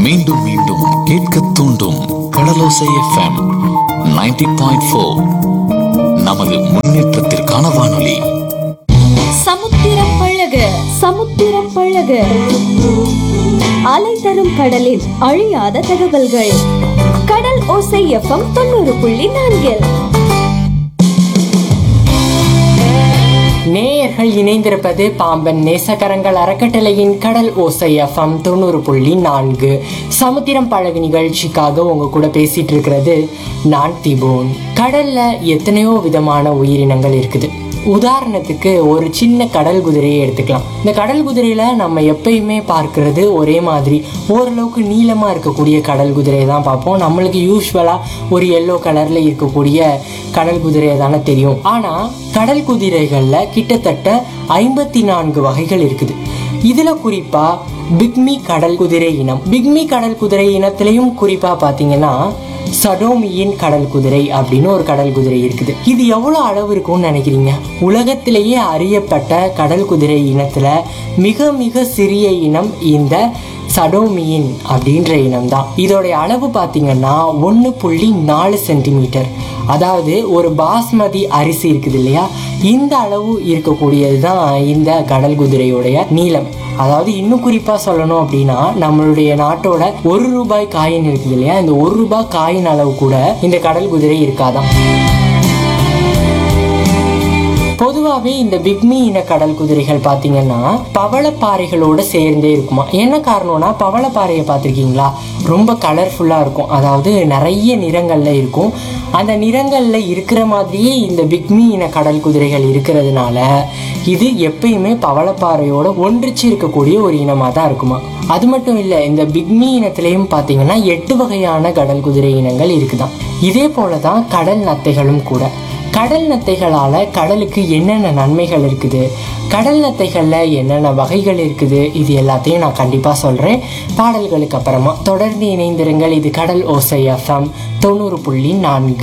மீண்டும் மீண்டும் கேட்க தூண்டும் கடலோசை எஃப்எம் 90.4 பாயிண்ட் ஃபோர் நமது முன்னேற்றத்திற்கான வானொலி சமுத்திரம் பழக சமுத்திரம் பழக அலை தரும் கடலின் அழியாத தகவல்கள் கடல் ஓசை எஃப்எம் தொண்ணூறு புள்ளி நான்கில் நேயர்கள் இணைந்திருப்பது பாம்பன் நேசகரங்கள் அறக்கட்டளையின் கடல் ஓசை எஃப்எம் தொண்ணூறு புள்ளி நான்கு சமுத்திரம் பழகு நிகழ்ச்சிக்காக உங்க கூட பேசிட்டு இருக்கிறது நான் திபோன் கடல்ல எத்தனையோ விதமான உயிரினங்கள் இருக்குது உதாரணத்துக்கு ஒரு சின்ன கடல் குதிரையை எடுத்துக்கலாம் இந்த கடல் குதிரையில நம்ம எப்பயுமே பார்க்கிறது ஒரே மாதிரி ஓரளவுக்கு நீளமா இருக்கக்கூடிய கடல் குதிரையை தான் பார்ப்போம் நம்மளுக்கு யூஸ்வலா ஒரு எல்லோ கலர்ல இருக்கக்கூடிய கடல் குதிரையை தானே தெரியும் ஆனா கடல் குதிரைகள்ல கிட்டத்தட்ட ஐம்பத்தி நான்கு வகைகள் இருக்குது இதுல குறிப்பா பிக்மி கடல் குதிரை இனம் பிக்மி கடல் குதிரை இனத்திலையும் குறிப்பா பாத்தீங்கன்னா சடோமியின் கடல் குதிரை அப்படின்னு ஒரு கடல் குதிரை இருக்குது இது எவ்வளவு அளவு இருக்கும்னு நினைக்கிறீங்க உலகத்திலேயே அறியப்பட்ட கடல் குதிரை இனத்துல மிக மிக சிறிய இனம் இந்த சடோமியின் அப்படின்ற இனம் தான் இதோடைய அளவு பார்த்தீங்கன்னா ஒன்று புள்ளி நாலு சென்டிமீட்டர் அதாவது ஒரு பாஸ்மதி அரிசி இருக்குது இல்லையா இந்த அளவு இருக்கக்கூடியது தான் இந்த கடல் குதிரையுடைய நீளம் அதாவது இன்னும் குறிப்பா சொல்லணும் அப்படின்னா நம்மளுடைய நாட்டோட ஒரு ரூபாய் காயின் இருக்குது இல்லையா இந்த ஒரு ரூபாய் காயின் அளவு கூட இந்த கடல் குதிரை இருக்காதான் பொதுவாகவே இந்த பிக்மி இன கடல் குதிரைகள் பார்த்தீங்கன்னா பவளப்பாறைகளோட சேர்ந்தே இருக்குமா என்ன காரணம்னா பவளப்பாறையை பார்த்துருக்கீங்களா ரொம்ப கலர்ஃபுல்லாக இருக்கும் அதாவது நிறைய நிறங்களில் இருக்கும் அந்த நிறங்களில் இருக்கிற மாதிரியே இந்த பிக்மி இன கடல் குதிரைகள் இருக்கிறதுனால இது எப்பயுமே பவளப்பாறையோட ஒன்றிச்சு இருக்கக்கூடிய ஒரு இனமாக தான் இருக்குமா அது மட்டும் இல்லை இந்த பிக்மி இனத்திலையும் பார்த்தீங்கன்னா எட்டு வகையான கடல் குதிரை இனங்கள் இருக்குதாம் இதே போல தான் கடல் நத்தைகளும் கூட கடல் நத்தைகளால் கடலுக்கு என்னென்ன நன்மைகள் இருக்குது கடல் நத்தைகளில் என்னென்ன வகைகள் இருக்குது இது எல்லாத்தையும் நான் கண்டிப்பாக சொல்கிறேன் பாடல்களுக்கு அப்புறமா தொடர்ந்து இணைந்திருங்கள் இது கடல் ஓசை எஃப்எம் தொண்ணூறு புள்ளி நான்கு